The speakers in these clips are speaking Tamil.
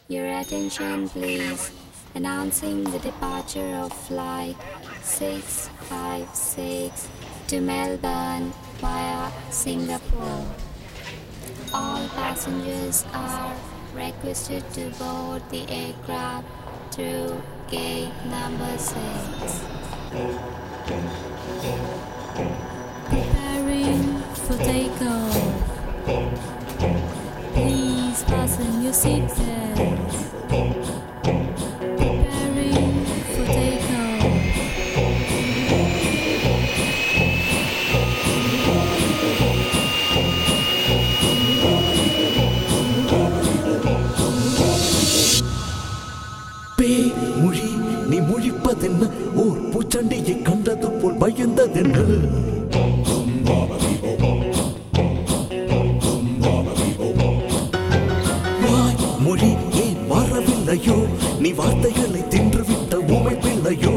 Your attention, please. Announcing the departure of flight 656 to Melbourne via Singapore. All passengers are requested to board the aircraft through gate number 6. Preparing for takeoff. Please fasten your seatbelts. Preparing for takeoff. பேய் மொழி நீ மொழிப்பதென்ன ஓர் பூச்சண்டியை கண்டது போல் பயந்ததென்ன வாய் மொழி ஏன் மாறவில்லையோ நீ வார்த்தைகளை தின்றுவிட்ட ஊமை பிள்ளையோ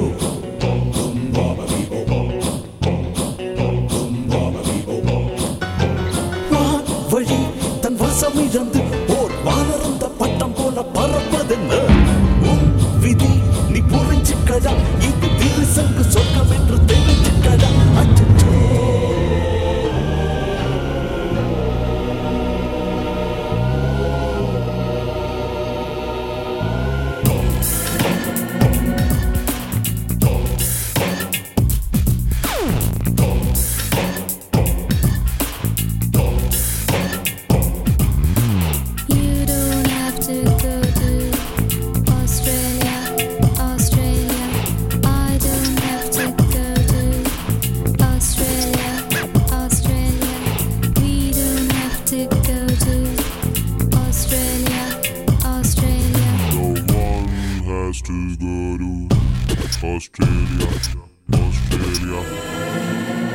வான் வழி தன் வசம் இழந்து ஓர் வானரந்த பட்டம் போல பறப்பதென்ன உன் விதி நீ புரிஞ்சுக்கடா இது திருசங்கு சொர்க்கம் என்று தெரிஞ்சுக்கடா அச்சச்சோ You don't have to go to Australia, Australia. I don't have to go to Australia, Australia. We don't have to go to Australia, Australia. No one has to go to Australia, Australia.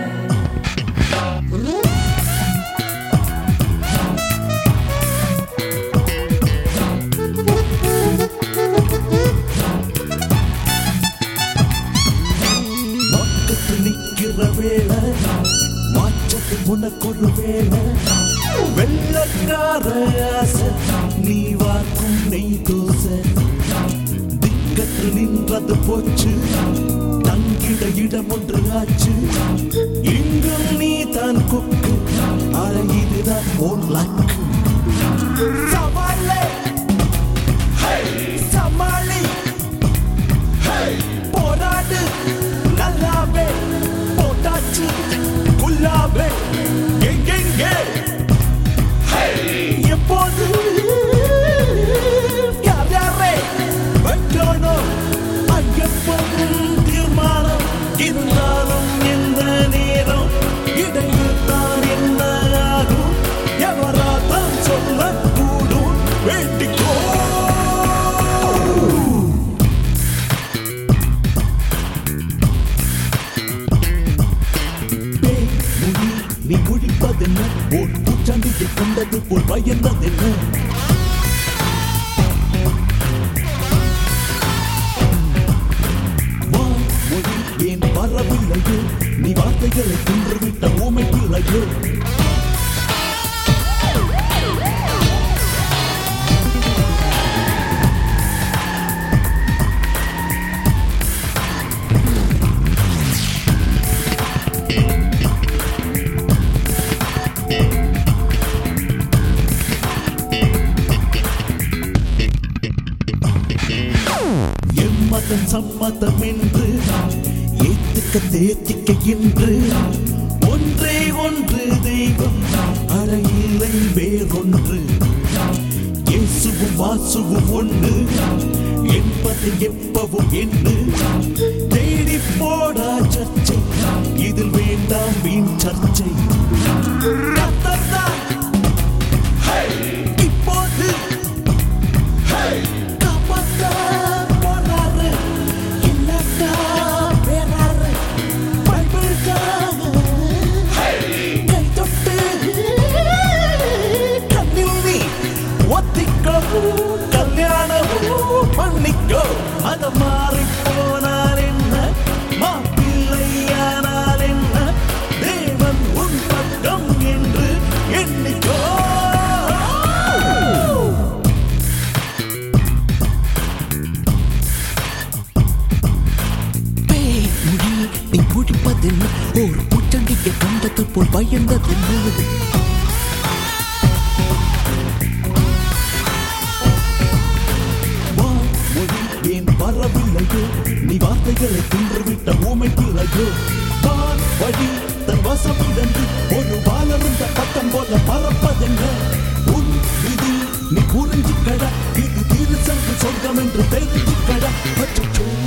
மக்கத்து நிக்கிற வேளை மாற்றத்தில் உனக்கொரு வேளை வெள்ளக்கார ஆசை நீ வாக்கும் நெய் தோசை திக்கற்று நின்றது போச்சு தங்கிட இடம் ஒன்று ஆச்சு இங்கும் நீ தான் கொக்கு அட இதுதான் ஓர் லக்கு சவாலே சமாளி போராடு நல்லாவே போட்டாச்சு குல்லாவே எங்கெங்கே எப்போது யார் யாரே வைக்கணும் ஐயப்பனும் தீர்மானம் இருந்தாலும் இந்த நேரம் இடையில்தான் என்ன ஆகும் எவராதான் சொல்லக்கூடும் வேண்டிக்கோ பேய் மொழி நீ குடிப்பதென்ன ஓர் பூச்சாண்டியை கண்டது போல் பயந்ததென்ன வாய் மொழி ஏன் வரவில்லையோ நீ வார்த்தைகளை தின்றுவிட்ட ஊமை பிள்ளையோ எம்மதம் சம்மதம் என்று ஏத்துக்க தேத்திக்க என்று ஒன்றே ஒன்று தெய்வம் அற இல்லை வேறொன்று இயேசுவும் வாசுவும் ஒன்று என்பது எப்பவும் என்று தேடி போடா சர்ச்சை இதில் வேண்டாம் வீண் சர்ச்சை கர்த்தர்தான் இப்போது காப்பாத்த போறாரு இல்லாட்டா வேறாரு பைபிளுக்காக கை தொட்டு கண்ணில் நீ ஒத்திக்கோ கல்யாணமோ பண்ணிக்கோ அத மாறி போனால் என்ன மாப்பிள்ளையானால் என்ன தேவன் உன் பக்கம் என்று எண்ணிக்கோ போல் பயந்ததில்லை வா, மொழி ஏன் வரவில்லையோ நீ வார்த்தைகளை தின்றுவிட்ட ஊமை பிள்ளையோ பார் வழி தன் வசம் இழந்து ஒரு வாழருந்த பட்டம் போல பறப்பதென்ன உன் விதி நீ புரிஞ்சுக்கடா இது திருசங்கு சொர்க்கம் என்று தெரிஞ்சுக்கடா அச்சச்சோ